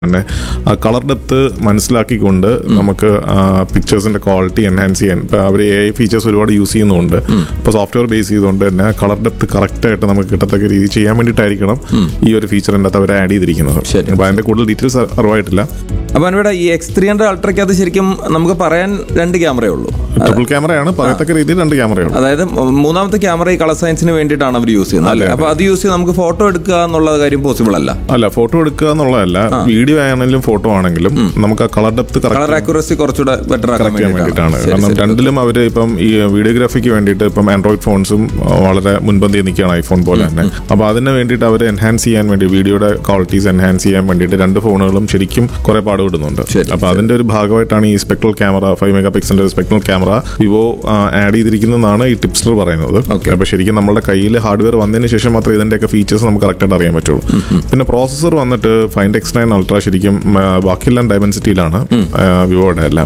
തന്നെ ആ colour depth മനസ്സിലാക്കിക്കൊണ്ട് നമുക്ക് പിക്ചേഴ്സിന്റെ ക്വാളിറ്റി എൻഹാൻസ് ചെയ്യാൻ ഇപ്പൊ അവർ എ ഐ ഫീച്ചേഴ്സ് ഒരുപാട് യൂസ് ചെയ്യുന്നുണ്ട് ഇപ്പൊ സോഫ്റ്റ്വെയർ ബേസ് ചെയ്തുകൊണ്ട് തന്നെ കളർ ഡെപ്ത് കറക്റ്റ് ആയിട്ട് നമുക്ക് കിട്ടത്തക്ക രീതി ചെയ്യാൻ വേണ്ടിയിട്ടായിരിക്കണം ഈ ഒരു ഫീച്ചറിൻ്റെ അകത്ത് അവർ ആഡ് ചെയ്തിരിക്കുന്നത് ശരി. അപ്പൊ അതിന്റെ കൂടുതൽ ഡീറ്റെയിൽസ് അറിവായിട്ടില്ല അപ്പൊ ഇവിടെ ഈ എക്സ് ത്രീ ഹൺഡ്രഡ് അൾട്രയ്ക്കകത്ത് ശരിക്കും നമുക്ക് പറയാൻ രണ്ട് ക്യാമറയേ ഉള്ളൂ ട്രിപ്പിൾ ക്യാമറയാണ് പറയത്തക്ക രീതിയിൽ രണ്ട് ക്യാമറയാണ് അതായത് മൂന്നാമത്തെ ക്യാമറ ഈ കളർ സയൻസിന് വേണ്ടിയിട്ടാണ് അവർ യൂസ് ചെയ്യുന്നത് അല്ലേ അപ്പൊ അത് യൂസ് ചെയ്ത് നമുക്ക് ഫോട്ടോ എടുക്കുക എന്നുള്ള കാര്യം പോസിബിൾ അല്ല അല്ല ഫോട്ടോ എടുക്കുക എന്നുള്ളതല്ല വീഡിയോ ആണെങ്കിലും ഫോട്ടോ ആണെങ്കിലും നമുക്ക് ആ colour depth colour correct accuracy കുറച്ചുകൂടെ ബെറ്റർ ആക്കാൻ ചെയ്യാൻ വേണ്ടിയിട്ടാണ് വേണ്ടിയിട്ടാണ് ശരി, കാരണം ശരി. രണ്ടിലും അവർ ഇപ്പം ഈ വീഡിയോഗ്രാഫിക്ക് വേണ്ടിയിട്ട് ഇപ്പം ആൻഡ്രോയിഡ് ഫോൺസും വളരെ മുൻപന്തിയിൽ നിൽക്കുകയാണ് ഐഫോൺ പോലെ തന്നെ അപ്പോൾ അതിന് വേണ്ടിയിട്ട് അവർ എൻഹാൻസ് ചെയ്യാൻ വേണ്ടി വീഡിയോയുടെ ക്വാളിറ്റീസ് എൻഹാൻസ് ചെയ്യാൻ വേണ്ടിയിട്ട് രണ്ട് ഫോണുകളും ശരിക്കും കുറെ പാടുപെടുന്നുണ്ട് ശരി, അപ്പോൾ അതിന്റെ ഒരു ഭാഗമായിട്ടാണ് ഈ സ്പെക്ട്രൽ ക്യാമറ ഫൈവ് മെഗാ പിക്സലിന്റെ സ്പെക്ട്രൽ ക്യാമറ വിവോ ആഡ് ചെയ്തിരിക്കുന്നതെന്നാണ് ഈ ടിപ്സ്റ്റർ പറയുന്നത് Okay. അപ്പോൾ ശരിക്കും നമ്മുടെ കയ്യിൽ ഹാർഡ്വെയർ വന്നതിന് ശേഷം മാത്രമേ ഇതിന്റെയൊക്കെ ഫീച്ചേഴ്സ് നമുക്ക് കറക്റ്റായിട്ട് അറിയാൻ പറ്റുള്ളൂ പിന്നെ പ്രോസസ്സർ വന്നിട്ട് ഫൈൻഡ് എക്സ് നയൻ അൾട്ര ശരിക്കും ആ, ബാക്കിയെല്ലാം ഡയമൻസിറ്റിയിലാണ് വിവോയുടെ എല്ലാം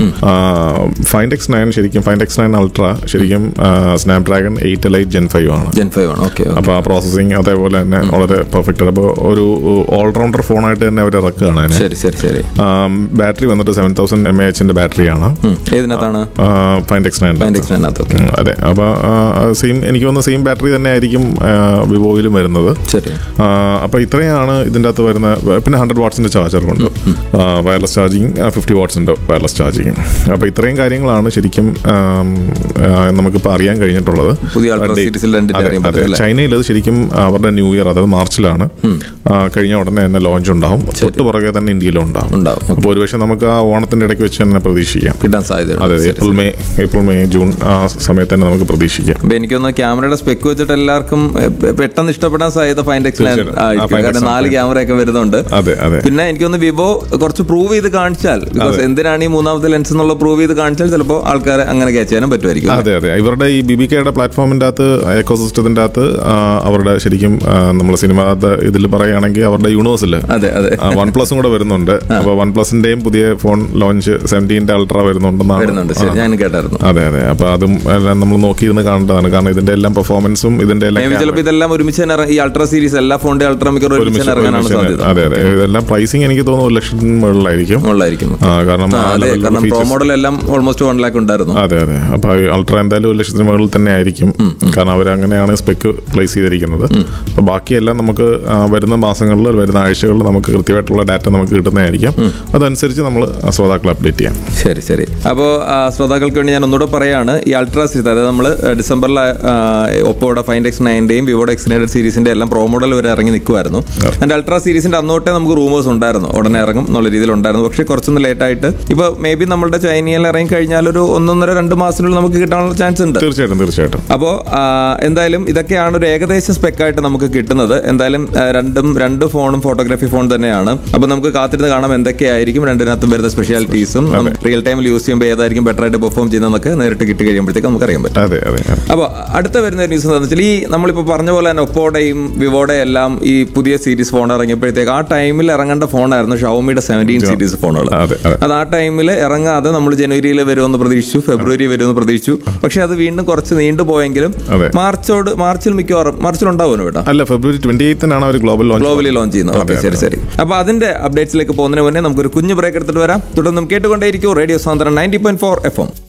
ഫൈൻഡ് എക്സ് നയൻ ശരിക്കും ഫൈൻഡ് എക്സ് നയൻ അൾട്ര ശരിക്കും snapdragon eight elite gen five ആണ് ജെൻ ഫൈവ് ആണ് ഓക്കെ അപ്പൊ ആ പ്രോസസ്സിങ് അതേപോലെ തന്നെ വളരെ പെർഫെക്റ്റ് അപ്പോൾ ഒരു ഓൾറൗണ്ടർ ഫോണായിട്ട് തന്നെ അവർ ഇറക്കുകയാണ് അതിനെ ശരി ശരി ശരി ബാറ്ററി വന്നിട്ട് സെവൻ തൗസൻഡ് എം എച്ചിന്റെ ബാറ്ററിയാണ് ഉം. ഏതിനകത്താണ് ഫൈൻഡ് എക്സ് നയൻ ഫൈൻഡ് എക്സിനകത്ത് ഓക്കെ അതെ അപ്പൊ സെയിം എനിക്ക് തോന്നുന്ന സെയിം ബാറ്ററി തന്നെ ആയിരിക്കും വിവോയിലും വരുന്നത് ശരി ആ, അപ്പൊ ഇത്രയാണ് ഇതിന്റെ അകത്ത് വരുന്ന പിന്നെ ഹൺഡ്രഡ് വാട്ട്സിന്റെ ചാർജർ ഉണ്ട് വയർലെസ് ചാർജിങ് ഫിഫ്റ്റി വാട്ട്സിന്റെ വയർലെസ് ചാർജിങ് അപ്പൊ ഇത്രയും കാര്യങ്ങളാണ് ശരിക്കും ആം, ആ, നമുക്കിപ്പോൾ അറിയാൻ കഴിഞ്ഞിട്ടുള്ളത് പുതിയ അൾട്രാ സീരീസിൽ രണ്ടിന്റെ അതെ, അറിയാൻ അതെ. പറ്റും അല്ലേ ചൈനയിൽ അത് ശരിക്കും അവരുടെ ന്യൂ ഇയർ അതായത് മാർച്ചിലാണ് ആ, കഴിഞ്ഞ ഉടനെ തന്നെ ലോഞ്ച് ഉണ്ടാവും തൊട്ട് പുറകെ തന്നെ ഇന്ത്യയിലും ഉണ്ടാവും ഉണ്ടാവും ഓക്കെ. അപ്പോൾ ഒരുപക്ഷെ നമുക്ക് ആ ഓണത്തിന്റെ ഇടയ്ക്ക് വെച്ച് തന്നെ പ്രതീക്ഷിക്കാം കിട്ടാൻ സാധ്യതയുണ്ട് അതെ April May April May June ആ സമയത്ത് തന്നെ നമുക്ക് പ്രതീക്ഷിക്കാം അപ്പൊ എനിക്കൊന്ന് ക്യാമറയുടെ സ്പെക്ക് വെച്ചിട്ട് എല്ലാവർക്കും എ, പെ- പെട്ടെന്ന് ഇഷ്ടപ്പെടാൻ സാധ്യത ഫൈൻഡ് എക്സ് തീർച്ചയായിട്ടും. ആ, ആയിരിക്കും Find X കാരണം നാല് ആണ്. ക്യാമറ ഒക്കെ വരുന്നുണ്ട് അതെ അതെ പിന്നെ എനിക്കൊന്ന് വിവോ കുറച്ച് പ്രൂവ് ചെയ്ത് കാണിച്ചാൽ ബിക്കോസ് എന്തിനാണ് ഈ മൂന്നാമത്തെ ലെൻസ് എന്നുള്ള പ്രൂവ് ചെയ്ത് കാണിച്ചാൽ ചിലപ്പോൾ ആൾക്കാരെ അങ്ങനെ ക്യാച്ച് ചെയ്യാനും പറ്റുമായിരിക്കും അതെ അതെ ഇവരുടെ ഈ ബി ബി കെയുടെ പ്ലാറ്റ്ഫോമിന്റെ അകത്ത് എക്കോ സിസ്റ്റത്തിന്റെ അകത്ത് ആ, അവരുടെ ശരിക്കും നമ്മൾ സിനിമ ഇതിൽ പറയുകയാണെങ്കിൽ അവരുടെ യൂണിവേഴ്സിൽ അതെ അതെ വൺ പ്ലസും കൂടെ വരുന്നുണ്ട് അപ്പൊ വൺ പ്ലസിന്റെയും പുതിയ ഫോൺ ലോഞ്ച് സെവൻറ്റീൻ്റെ അൾട്ര വരുന്നുണ്ടെന്നാണ് വരുന്നുണ്ട് ശരി ഞാൻ കേട്ടായിരുന്നു അതെ അതെ അപ്പൊ അതും എല്ലാം നമ്മൾ നോക്കിയിരുന്ന് കാണേണ്ടതാണ് കാരണം ഇതിന്റെ എല്ലാം പെർഫോമൻസും ഇതിന്റെ എല്ലാം മേബി ചിലപ്പോൾ ഇതെല്ലാം ഒരുമിച്ച് തന്നെ ഇറ- ഈ അൾട്രാ സീരീസ് എല്ലാ ഫോണിന്റെ അൾട്രാ മിക്കവാറും ഒരുമിച്ച് ഒരുമിച്ച് തന്നെ ഇറങ്ങാനാണ് ഒരുമിച്ച് സാധ്യത അതെ അതെ ഇതെല്ലാം പ്രൈസിങ് എനിക്ക് തോന്നുന്നു ഒരു ലക്ഷത്തിന് മുകളിലായിരിക്കും ഉള്ളായിരിക്കും ആ, കാരണം ആ, ആ അതെ level കാരണം പ്രോ features- മോഡൽ എല്ലാം ഓൾമോസ്റ്റ് വൺ ലാക്ക് ഉണ്ടായിരുന്നു അതെ അതെ അപ്പൊ അൾട്ര എന്തായാലും ഒരു ലക്ഷത്തിന് മുകളിൽ തന്നെ ആയിരിക്കും കാരണം അവർ അങ്ങനെയാണ് സ്പെക്ക് പ്ലേസ് ചെയ്തിരിക്കുന്നത് അപ്പൊ ബാക്കിയെല്ലാം നമുക്ക് ആ, വരുന്ന മാസങ്ങളിൽ വരുന്ന ആഴ്ചകളിൽ നമുക്ക് കൃത്യമായിട്ടുള്ള ഡാറ്റ നമുക്ക് കിട്ടുന്നതായിരിക്കും അതനുസരിച്ച് നമ്മൾ ശ്രോതാക്കളെ അപ്ഡേറ്റ് ചെയ്യാം ശരി ശരി അപ്പോൾ ശ്രോതാക്കൾക്ക് വേണ്ടി ഞാൻ ഒന്നുകൂടെ പറയാണ് ഈ അൾട്രാ സീരീസ് അതായത് നമ്മൾ ഡിസംബറിൽ ഒപ്പോയുടെ ഫൈൻഡ് എക്സ് നയൻ്റെയും വിവോയുടെ എക്സ് നയൻഡ് സീരീസിന്റെ എല്ലാം പ്രോ മോഡൽ വരെ ഇറങ്ങി നിൽക്കുമായിരുന്നു അതിന്റെ അൾട്രാ സീരീസിന്റെ അന്നോട്ടേ നമുക്ക് റൂമേഴ്സ് ഉണ്ടായിരുന്നു ഉടനെ ഇറങ്ങും എന്നുള്ള രീതിയിൽ ഉണ്ടായിരുന്നു പക്ഷേ കുറച്ചൊന്ന് ലേറ്റ് ആയിട്ട് ഇപ്പോൾ മേ ബി നമ്മുടെ ചൈനയിൽ ഇറങ്ങി കഴിഞ്ഞാൽ ഒരു ഒന്നൊന്നര രണ്ട് മാസത്തിനുള്ളിൽ നമുക്ക് കിട്ടാനുള്ള ചാൻസ് ഉണ്ട് തീർച്ചയായിട്ടും തീർച്ചയായിട്ടും അപ്പോൾ എന്തായാലും ഇതൊക്കെയാണ് ഒരു ഏകദേശ സ്പെക്കായിട്ട് നമുക്ക് കിട്ടുന്നത് എന്തായാലും ആ, രണ്ടും രണ്ട് ഫോണും ഫോട്ടോഗ്രാഫി ഫോൺ തന്നെയാണ് അപ്പോൾ നമുക്ക് കാത്തിരുന്ന് കാണാം എന്തൊക്കെയായിരിക്കും രണ്ടിനകത്തും വരുന്ന സ്പെഷ്യാലിറ്റീസും റിയൽ ടൈമിൽ യൂസ് ചെയ്യുമ്പോൾ ഏതായിരിക്കും ബെറ്റർ ആയിട്ട് പെർഫോം ചെയ്യുന്നതെന്നൊക്കെ നേരിട്ട് കിട്ടി കഴിയുമ്പോഴത്തേക്ക് നമുക്ക് അറിയാൻ പറ്റും അതെ അതെ അതെ. അപ്പോൾ അടുത്ത വരുന്ന ന്യൂസ് എന്താണെന്ന് വെച്ചാൽ ഈ നമ്മളിപ്പോൾ പറഞ്ഞ പോലെ തന്നെ ഒപ്പോടെയും വിവോയുടെ എല്ലാം ഈ പുതിയ സീരീസ് ഫോൺ ഇറങ്ങിയപ്പോഴത്തേക്ക് ആ ടൈമിൽ ഇറങ്ങേണ്ട ഫോണായിരുന്നു ഷവോമിയുടെ സെവൻറ്റീൻ സീരീസ് ഫോണുകൾ അതെ അതെ അത് ആ ടൈമിൽ ഇറങ്ങാതെ നമ്മൾ ജനുവരിയിൽ വരുമെന്ന് പ്രതീക്ഷിച്ചു ഫെബ്രുവരി വരുമെന്ന് പ്രതീക്ഷിച്ചു പക്ഷെ അത് വീണ്ടും കുറച്ച് നീണ്ടുപോയെങ്കിലും അതെ. മാർച്ചോട് മാർച്ചിൽ മിക്കവാറും മാർച്ചിൽ ഉണ്ടാവുമല്ലോ കേട്ടോ അല്ല ഫെബ്രുവരി ട്വന്റി എയ്ത്തിനാണ് അവർ ഗ്ലോബൽ ലോഞ്ച് ഗ്ലോബലി ലോഞ്ച് ചെയ്യുന്നത് ഓക്കെ അതെ, ശരി ശരി അപ്പൊ അതിന്റെ അപ്ഡേറ്റ്സിലേക്ക് പോകുന്നതിന് മുന്നേ നമുക്കൊരു കുഞ്ഞു ബ്രേക്ക് എടുത്തിട്ട് വരാം തുടർന്നും കേട്ടുകൊണ്ടേയിരിക്കും റേഡിയോ സാന്ദ്രൻ ninety point four FM M